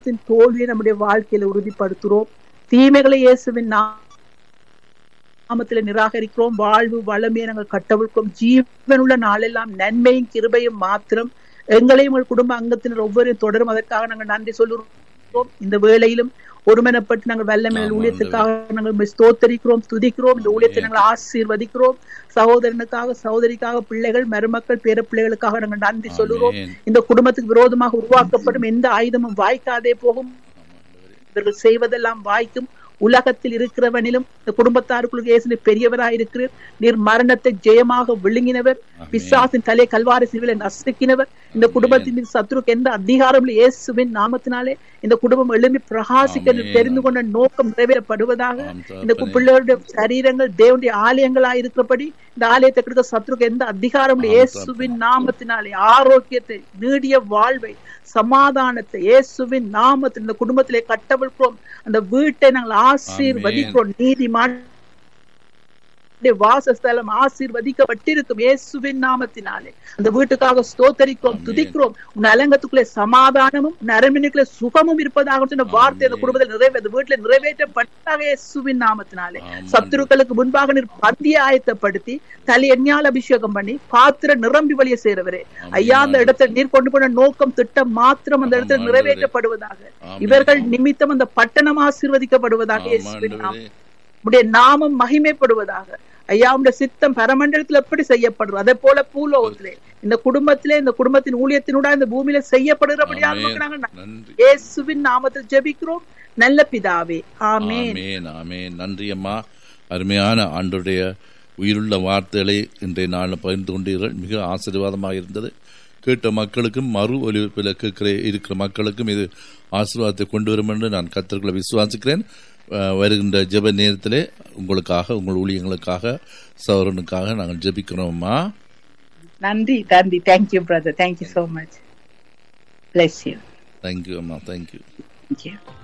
பிசாசின் தோல்வியை நம்முடைய வாழ்க்கையில உறுதிப்படுத்துறோம் தீமைகளை இயேசுவின் நாமத்தில் நிராகரிக்கிறோம் வாழ்வு வளமையை நாங்கள் கட்டவிழ்க்கிறோம் ஜீவனுள்ள நாளெல்லாம் நன்மையும் கிருபையும் மாத்திரம் எங்களையும் உங்கள் குடும்ப அங்கத்தினர் ஒவ்வொரு தொடரும் அதற்காக நாங்கள் நன்றி சொல்லுகிறோம் இந்த வேளையிலும் ஒருமனப்பட்டு நாங்கள் வல்லமையில் ஊழியத்துக்காக நாங்கள் ஸ்தோத்தரிக்கிறோம் துதிக்கிறோம் இந்த ஊழியத்தை நாங்கள் ஆசீர்வதிக்கிறோம் சகோதரனுக்காக சகோதரிக்காக பிள்ளைகள் மருமக்கள் பேர பிள்ளைகளுக்காக நாங்கள் நன்றி சொல்லுகிறோம் இந்த குடும்பத்துக்கு விரோதமாக உருவாக்கப்படும் எந்த ஆயுதமும் வாய்க்காதே போகும் இவர்கள் செய்வதெல்லாம் வாய்க்கும் உலகத்தில் இருக்கிறவனிலும் இந்த குடும்பத்தாருக்குள் இயேசு பெரியவராய் இருக்கிறார் நீர் மரணத்தை ஜெயமாக விழுங்கினவர் பிசாசின் தலை கல்வாரி சிறுவிலை நசுக்கினவர் இந்த குடும்பத்தின் மீது சத்ருக்கு எந்த அதிகாரம் இயேசுவின் நாமத்தினாலே இந்த குடும்பம் எழும்பி பிரகாசிக்க தெரிந்து கொண்ட நோக்கம் நிறைவேறப்படுவதாக இந்த பிள்ளைகளுடைய சரீரங்கள் தேவனுடைய ஆலயங்களா இருக்கிறபடி இந்த ஆலயத்தை கொடுக்க சத்ருக்கு எந்த அதிகாரம் இயேசுவின் நாமத்தினாலே ஆரோக்கியத்தை நீடிய வாழ்வை சமாதானத்தை இயேசுவின் நாமத்தில் இந்த குடும்பத்திலே கட்டவிழ்க்கிறோம் அந்த வீட்டை நாங்கள் ஆசீர்வதிக்கிறோம் நீதிமான் வாசஸ்தலம் ஆசீர்வதிக்கப்பட்டிருக்கும் இயேசுவின் நாமத்தினாலே அந்த வீட்டுக்காக ஸ்தோத்தரிக்கிறோம் துதிக்கிறோம் உன் அலங்கத்துக்குள்ளே சமாதானமும் நரம்பினுக்குள்ளே சுகமும் இருப்பதாக சொன்ன வார்த்தை அந்த குடும்பத்தில் நிறைவே அந்த வீட்டுல நிறைவேற்றப்பட்டதாக இயேசுவின் நாமத்தினாலே சத்துருக்களுக்கு முன்பாக நீர் பந்திய ஆயத்தப்படுத்தி தலை எண்ணால் அபிஷேகம் பண்ணி பாத்திர நிரம்பி வழிய சேரவரே ஐயா அந்த இடத்தை நீர் கொண்டு போன நோக்கம் திட்டம் மாத்திரம் அந்த இடத்துல நிறைவேற்றப்படுவதாக இவர்கள் நிமித்தம் அந்த பட்டணம் ஆசீர்வதிக்கப்படுவதாக இயேசுவின் நாமம் உடைய நாமம் மகிமைப்படுவதாக ஐயா உடைய சித்தம் பரமண்டலத்தில் எப்படி செய்யப்படுறது அதே போல பூலோகத்திலே இந்த குடும்பத்திலே இந்த குடும்பத்தின் ஊழியத்தினூட இந்த பூமியில செய்யப்படுகிறபடியாக நாங்கள் இயேசுவின் நாமத்தில் ஜெபிக்கிறோம் நல்ல பிதாவே ஆமேன் ஆமேன் நன்றி அம்மா அருமையான ஆண்டுடைய உயிருள்ள வார்த்தைகளை இன்றைய நாளில் பகிர்ந்து கொண்டீர்கள் மிக ஆசீர்வாதமாக இருந்தது கேட்ட மக்களுக்கும் மறு ஒலிபரப்பில் கேட்கிற இருக்கிற மக்களுக்கும் இது ஆசீர்வாதத்தை கொண்டு வரும் என்று நான் கத்தர்களை விசுவாசிக்கிறேன் வருகின்ற ஜெப நேரத்திலே உங்களுக்காக உங்கள் ஊழியங்களுக்காக சௌரனுக்காக நாங்கள் ஜெபிக்கிறோம்மா நன்றி நன்றி thank you brother thank you so much bless you thank you அம்மா தேங்க்யூ தேங்க்யூ